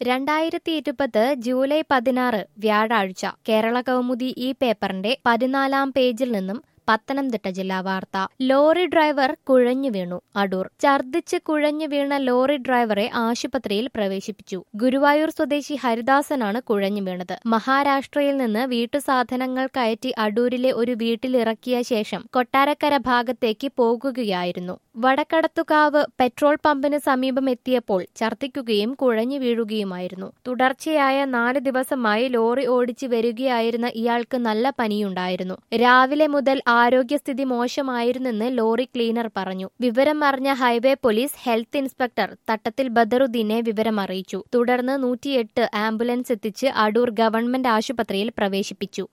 രണ്ടായിരത്തി ഇരുപത് ജൂലൈ പതിനാറ് വ്യാഴാഴ്ച കേരള കൗമുദി ഈ പേപ്പറിന്റെ പതിനാലാം പേജിൽ നിന്നും പത്തനംതിട്ട ജില്ലാ വാർത്ത ലോറി ഡ്രൈവർ കുഴഞ്ഞു വീണു അടൂർ ഛർദ്ദിച്ച് കുഴഞ്ഞു വീണ ലോറി ഡ്രൈവറെ ആശുപത്രിയിൽ പ്രവേശിപ്പിച്ചു ഗുരുവായൂർ സ്വദേശി ഹരിദാസനാണ് കുഴഞ്ഞു വീണത് മഹാരാഷ്ട്രയിൽ നിന്ന് വീട്ടുസാധനങ്ങൾ കയറ്റി അടൂരിലെ ഒരു വീട്ടിലിറക്കിയ ശേഷം കൊട്ടാരക്കര ഭാഗത്തേക്ക് പോകുകയായിരുന്നു വടക്കടത്തുകാവ് പെട്രോൾ പമ്പിന് സമീപം എത്തിയപ്പോൾ ഛർദ്ദിക്കുകയും കുഴഞ്ഞു വീഴുകയുമായിരുന്നു തുടർച്ചയായ നാല് ദിവസമായി ലോറി ഓടിച്ചു വരികയായിരുന്ന ഇയാൾക്ക് നല്ല പനിയുണ്ടായിരുന്നു രാവിലെ മുതൽ ആരോഗ്യസ്ഥിതി മോശമായിരുന്നെന്ന് ലോറി ക്ലീനർ പറഞ്ഞു വിവരം അറിഞ്ഞ ഹൈവേ പോലീസ് ഹെൽത്ത് ഇൻസ്പെക്ടർ തട്ടത്തിൽ ബദറുദ്ദീനെ വിവരമറിയിച്ചു തുടർന്ന് നൂറ്റിയെട്ട് ആംബുലൻസ് എത്തിച്ച് അടൂർ ഗവൺമെന്റ് ആശുപത്രിയിൽ പ്രവേശിപ്പിച്ചു